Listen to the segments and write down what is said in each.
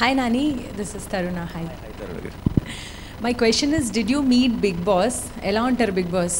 Hi Nani, this is Taruna. Hi. My question is, did you meet Big Boss? ఎలా ఉంటారు big boss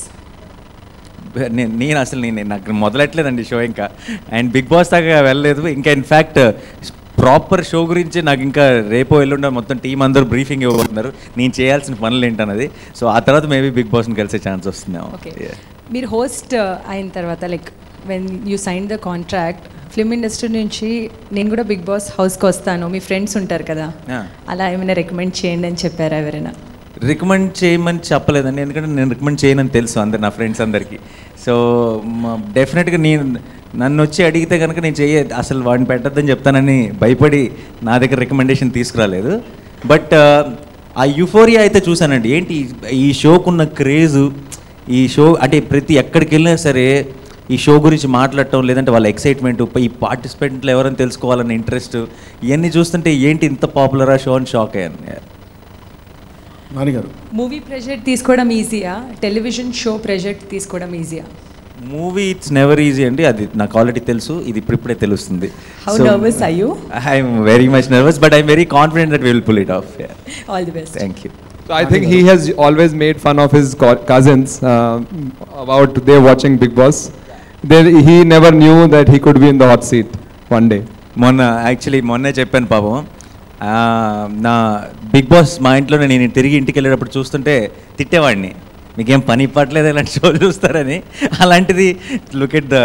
నేను నేను అసలు నేను నాకు మొదలెట్లేదండి షో ఇంకా అండ్ బిగ్ బాస్ దాకా వెళ్ళలేదు ఇంకా ఇన్ఫ్యాక్ట్ ప్రాపర్ షో గురించి నాకు ఇంకా రేపో ఎల్లుండో మొత్తం టీం అందరూ బ్రీఫింగ్ ఇవ్వబోతున్నారు నేను చేయాల్సిన పనులు ఏంటన్నది సో ఆ తర్వాత మేబీ బిగ్ బాస్ని కలిసే ఛాన్స్ వస్తుందేమో ఓకే Yeah. మీరు హోస్ట్ అయిన తర్వాత like when you sign the contract film industry నుంచి నేను కూడా బిగ్ బాస్ హౌస్కి వస్తాను మీ ఫ్రెండ్స్ ఉంటారు కదా Yeah. అలా ఏమైనా రికమెండ్ చేయండి అని చెప్పారా ఎవరైనా రికమెండ్ చేయమని చెప్పలేదండి ఎందుకంటే నేను రికమెండ్ చేయనని తెలుసు అందరు నా ఫ్రెండ్స్ అందరికీ సో డెఫినెట్గా నేను నన్ను వచ్చి అడిగితే కనుక నేను చెయ్యే అసలు వాడిని పెట్టద్దని చెప్తానని భయపడి నా దగ్గర రికమెండేషన్ తీసుకురాలేదు బట్ ఆ యుఫోరియా అయితే చూశానండి ఏంటి ఈ- ఈ షోకున్న క్రేజు ఈ షో అంటే ప్రతి ఎక్కడికి వెళ్ళినా సరే ఈ షో గురించి మాట్లాడటం లేదంటే వాళ్ళ ఎక్సైట్మెంట్ ఈ పార్టిసిపెంట్లు ఎవరైనా తెలుసుకోవాలన్న ఇంట్రెస్ట్ ఇవన్నీ చూస్తుంటే ఏంటి ఇంత పాపులర్ ఆ షో అని షాక్ అయ్యాను నాన్నగారు మూవీ ప్రెజెక్ట్ తీసుకోవడం ఈజీయా టెలివిజన్ షో ప్రెజెక్ట్ తీసుకోవడం ఈజీయా మూవీ ఇట్స్ నెవర్ ఈజీ అండి అది నాకు ఆల్రెడీ తెలుసు ఇది ఇప్పుడిప్పుడే తెలుస్తుంది How nervous are you? I'm very much nervous but I'm very confident that will pull it off all the best thank you So I think he has always made fun of his co- cousins uh, about they watching Big Boss. They, he never knew that he could be in the hot seat one day. మొన్న actually మొన్నే చెప్పాను పాపం ఆ, నా big boss మా ఇంట్లో నేను తిరిగి ఇంటికి వెళ్ళేటప్పుడు చూస్తుంటే తిట్టేవాడిని మీకేం పని ఇప్పట్లేదు ఇలాంటి షోలు చూస్తారని అలాంటిది look at the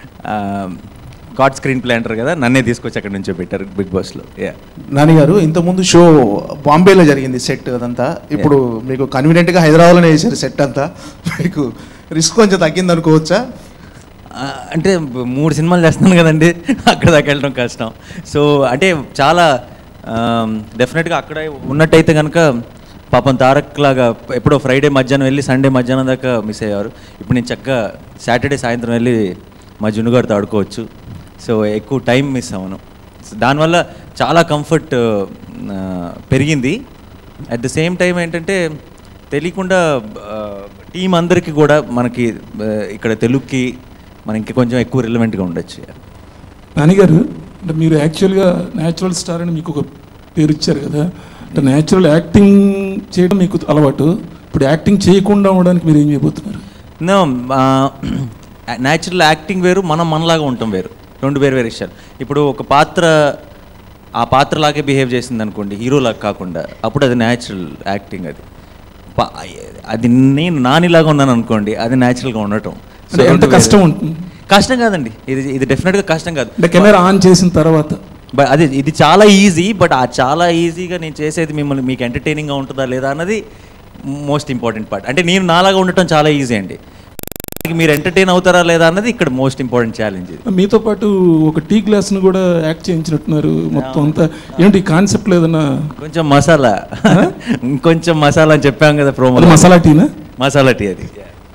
god screenplay అంటారు కదా నన్నే తీసుకొచ్చి అక్కడ నుంచో పెట్టారు బిగ్ బాస్లో యా నాన్నగారు ఇంతకుముందు షో బాంబేలో జరిగింది సెట్ అదంతా ఇప్పుడు మీకు కన్వీనియంట్గా హైదరాబాద్లోనే వేసారు సెట్ అంతా మీకు రిస్క్ కొంచెం తగ్గింది అనుకోవచ్చా ఆ, అంటే మూడు సినిమాలు చేస్తున్నాను కదండి అక్కడ దాకా వెళ్ళడం కష్టం సో అంటే చాలా డెఫినెట్గా అక్కడ ఉన్నట్టయితే కనుక పాపం తారక్ లాగా ఎప్పుడో ఫ్రైడే మధ్యాహ్నం వెళ్ళి సండే మధ్యాహ్నం దాకా మిస్ అయ్యేవారు ఇప్పుడు నేను చక్కగా సాటర్డే సాయంత్రం వెళ్ళి మా జున్నుగారితో ఆడుకోవచ్చు సో ఎక్కువ టైం మిస్ అవ్వను సో దానివల్ల చాలా కంఫర్ట్ పెరిగింది అట్ ద సేమ్ టైం ఏంటంటే తెలియకుండా టీం అందరికీ కూడా మనకి ఆ, ఇక్కడ తెలుగుకి మనకి కొంచెం ఎక్కువ రిలవెంట్గా ఉండొచ్చు నాన్నగారు అంటే మీరు యాక్చువల్గా న్యాచురల్ స్టార్ అని మీకు ఒక పేరు ఇచ్చారు కదా అంటే న్యాచురల్ యాక్టింగ్ చేయడం మీకు అలవాటు ఇప్పుడు యాక్టింగ్ చేయకుండా ఉండడానికి మీరు ఏం చేయబోతున్నారు నో న్యాచురల్ యాక్టింగ్ వేరు మనం మనలాగా ఉంటాం వేరు రెండు వేరు వేరు విషయాలు ఇప్పుడు ఒక పాత్ర ఆ పాత్రలాగే బిహేవ్ చేసింది అనుకోండి హీరోలాగా కాకుండా అప్పుడు అది న్యాచురల్ యాక్టింగ్ అది పా- అది నేను నానిలాగా ఉన్నాను అనుకోండి అది న్యాచురల్గా ఉండటం అంటే ఎంత రెండు వేరు. కష్టం ఉంటుంది కష్టం కాదండి ఇది ఇది డెఫినెట్గా కష్టం కాదు అంటే కెమెరా ఆన్ చేసిన తర్వాత బట్ అది ఇది చాలా ఈజీ బట్ ఆ చాలా ఈజీగా నేను చేసేది మిమ్మల్ని మీకు ఎంటర్టైనింగ్గా ఉంటుందా లేదా అన్నది మోస్ట్ ఇంపార్టెంట్ పార్ట్ అంటే నేను నాలాగా ఉండటం చాలా ఈజీ అండి మీరు ఎంటర్టైన్ అవుతారా లేదా అన్నది ఇక్కడ మోస్ట్ ఇంపార్టెంట్ ఛాలెంజ్ ఇది మీతో పాటు ఒక టీ గ్లాస్ను కూడా యాక్ట్ చేయించినట్టున్నారు మొత్తం అంతా ఏంటి కాన్సెప్ట్ లేదన్నా కొంచెం మసాలా ఇంకొంచెం మసాలా అని చెప్పాం కదా ప్రోమో అది మసాలా టీనా మసాలా టీ అది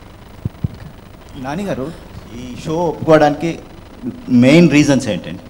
నానిగారు ఈ షో ఒప్పుకోవడానికి మెయిన్ రీజన్స్ ఏంటండి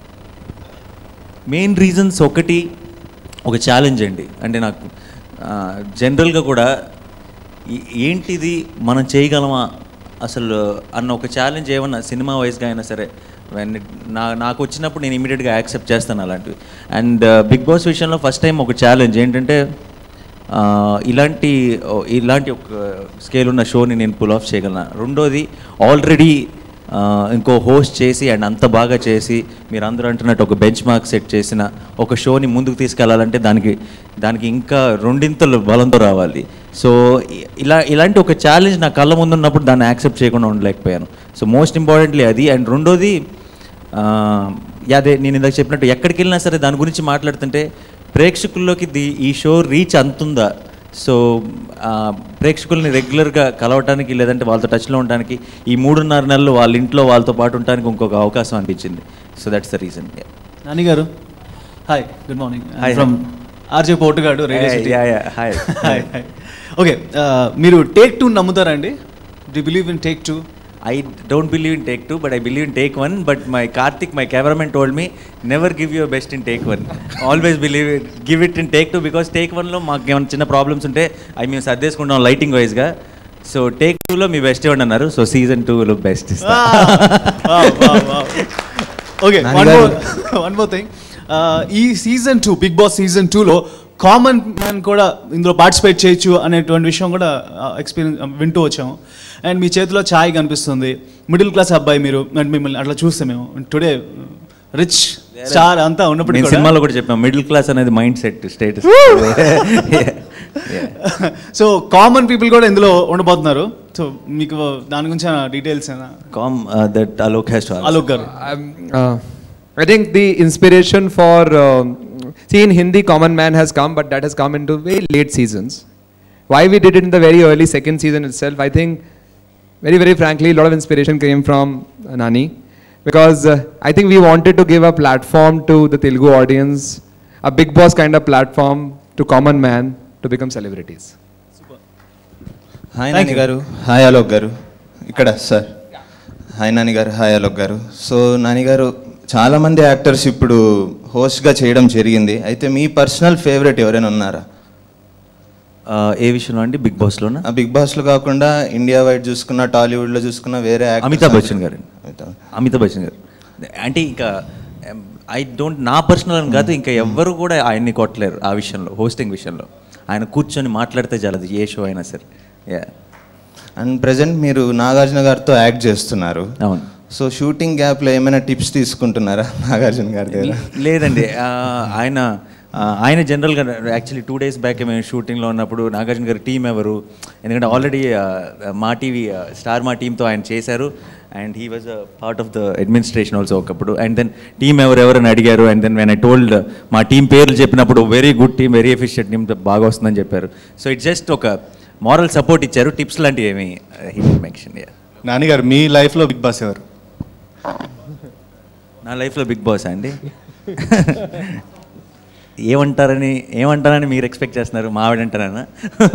మెయిన్ రీజన్స్ ఒకటి ఒక ఛాలెంజ్ అండి అంటే నాకు జనరల్గా కూడా ఈ- ఏంటిది మనం చేయగలమా అసలు అన్న ఒక ఛాలెంజ్ ఏమన్నా సినిమా వైజ్గా అయినా సరే when it- నా నాకు వచ్చినప్పుడు నేను ఇమీడియట్గా యాక్సెప్ట్ చేస్తాను అలాంటివి అండ్ బిగ్ బాస్ విషయంలో ఫస్ట్ టైం ఒక ఛాలెంజ్ ఏంటంటే ఆ, ఇలాంటి ఓ, ఇలాంటి ఒక స్కేల్ ఉన్న షోని నేను పుల్ ఆఫ్ చేయగలను రెండోది ఆల్రెడీ ఆ, ఇంకో హోస్ట్ చేసి అండ్ అంత బాగా చేసి మీరు అందరూ అంటున్నట్టు ఒక బెంచ్ మార్క్ సెట్ చేసిన ఒక షోని ముందుకు తీసుకెళ్లాలంటే దానికి దానికి ఇంకా రెండింతలు బలంతో రావాలి సో ఇ- ఇలా ఇలాంటి ఒక ఛాలెంజ్ నా కళ్ళ ముందు ఉన్నప్పుడు దాన్ని యాక్సెప్ట్ చేయకుండా ఉండలేకపోయాను సో మోస్ట్ ఇంపార్టెంట్లీ అది అండ్ రెండోది ఆ, అదే నేను ఇందాక చెప్పినట్టు ఎక్కడికి వెళ్ళినా సరే దాని గురించి మాట్లాడుతుంటే ప్రేక్షకుల్లోకి ది ఈ షో రీచ్ అంతుందా సో ఆ, ప్రేక్షకుల్ని రెగ్యులర్గా కలవటానికి లేదంటే వాళ్ళతో టచ్లో ఉండడానికి ఈ మూడున్నర నెలలు వాళ్ళ ఇంట్లో వాళ్ళతో పాటు ఉండడానికి ఇంకొక అవకాశం అనిపించింది సో దట్స్ ద రీజన్ నానిగారు hi good morning Hi, from RJ పోర్టుగాడు radio Yeah, city yeah, yeah. Hi. Hi hi okay మీరు టేక్ టూ నమ్ముతారా అండి డి believe in take two I don't believe in take two but I believe in take one but my Karthik my cameraman told me never give your best in take one always believe it give it in take two because take వన్లో మాకు ఏమైనా చిన్న problems ఉంటే అవి మేము సర్దేసుకుంటాం lighting వైజ్గా so take టూలో మీ బెస్ట్ ఇవ్వండి అన్నారు సో సీజన్ టూలో బెస్ట్ ఓకే వన్ నాన్నగారు. మోర్ వన్ మోర్ థింగ్ ఈ season two Bigg Boss season టూలో కామన్ మ్యాన్ కూడా ఇందులో పార్టిసిపేట్ చేయొచ్చు అనేటువంటి విషయం కూడా ఎక్స్పీరియన్స్ వింటూ వచ్చాము అండ్ మీ చేతిలో ఛాయ్ కనిపిస్తుంది మిడిల్ క్లాస్ అబ్బాయి మీరు అండ్ మిమ్మల్ని అట్లా చూస్తే మేము టుడే రిచ్ స్టార్ అంతా ఉన్నప్పుడు నేను సినిమాలో కూడా చెప్పాను మిడిల్ క్లాస్ అనేది mindset status so common people కూడా ఇందులో ఉండబోతున్నారు సో మీకు దాని గురించి details come that Alok has to Alok గారు Um, uh, I think the inspiration for um, see in Hindi, common man has come, but that has come into very late seasons. Why we did it in the very early second season itself, I think, very very frankly, a lot of inspiration came from uh, Nani, because uh, I think we wanted to give a platform to the Telugu audience, a big boss kind of platform to common man to become celebrities. Hi Nani గారు hi Alok గారు ఇక్కడ sir hi Nani గారు hi Alok గారు so Nani గారు చాలామంది actors ఇప్పుడు హోస్ట్గా చేయడం జరిగింది అయితే మీ పర్సనల్ ఫేవరెట్ ఎవరైనా ఉన్నారా ఏ విషయంలో అండి బిగ్ బాస్లోనా ఆ బిగ్ బాస్లో కాకుండా ఇండియా వైడ్ చూసుకున్న టాలీవుడ్లో చూసుకున్న వేరే actors- అమితాబ్ బచ్చన్ గారు అమితాబ్. అమితాబ్ బచ్చన్ గారు అంటే ఇంకా ఐ డోంట్ నా పర్సనల్ అని కాదు ఇంకా ఎవ్వరు కూడా ఆయన్ని కొట్టలేరు ఆ విషయంలో హోస్టింగ్ విషయంలో ఆయన కూర్చొని మాట్లాడితే చాలదు ఏ షో అయినా సరే యా అండ్ ప్రజెంట్ మీరు నాగార్జున గారితో యాక్ట్ చేస్తున్నారు అవును సో షూటింగ్ గ్యాప్లో ఏమైనా టిప్స్ తీసుకుంటున్నారా నాగార్జున గారి దగ్గర లేదండి ఆ, ఆయన ఆ, ఆయన జనరల్గా యాక్చువల్లీ టూ డేస్ బ్యాక్ మేము షూటింగ్లో ఉన్నప్పుడు నాగార్జున గారి టీం ఎవరు ఎందుకంటే ఆల్రెడీ మా టీవీ స్టార్ మా టీంతో ఆయన చేశారు and he was a part of the administration also ఒకప్పుడు అండ్ దెన్ టీం ఎవరు ఎవరని అడిగారు and then when I told మా టీం పేర్లు చెప్పినప్పుడు very good team very efficient team బాగా వస్తుందని చెప్పారు సో ఇట్ జస్ట్ ఒక మారల్ సపోర్ట్ ఇచ్చారు టిప్స్ లాంటివి ఏమి హీ మెన్షన్ నాన్నగారు మీ లైఫ్లో బిగ్ బాస్ ఎవరు నా లైఫ్లో బిగ్ బాస్ అండి ఏమంటారని ఏమంటారని మీరు ఎక్స్పెక్ట్ చేస్తున్నారు మా ఆవిడంటారనా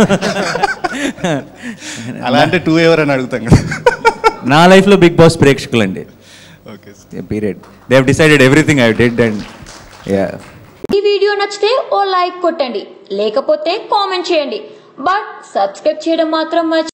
అలా అంటే టూ ఎవరు అని అడుగుతాం కదా నా లైఫ్లో బిగ్ బాస్ ప్రేక్షకులండి okay period they have decided everything I dead and yeah ఈ వీడియో నచ్చితే ఓ లైక్ కొట్టండి లేకపోతే కామెంట్ చేయండి బట్ సబ్స్క్రైబ్ చేయడం మాత్రం మర్చి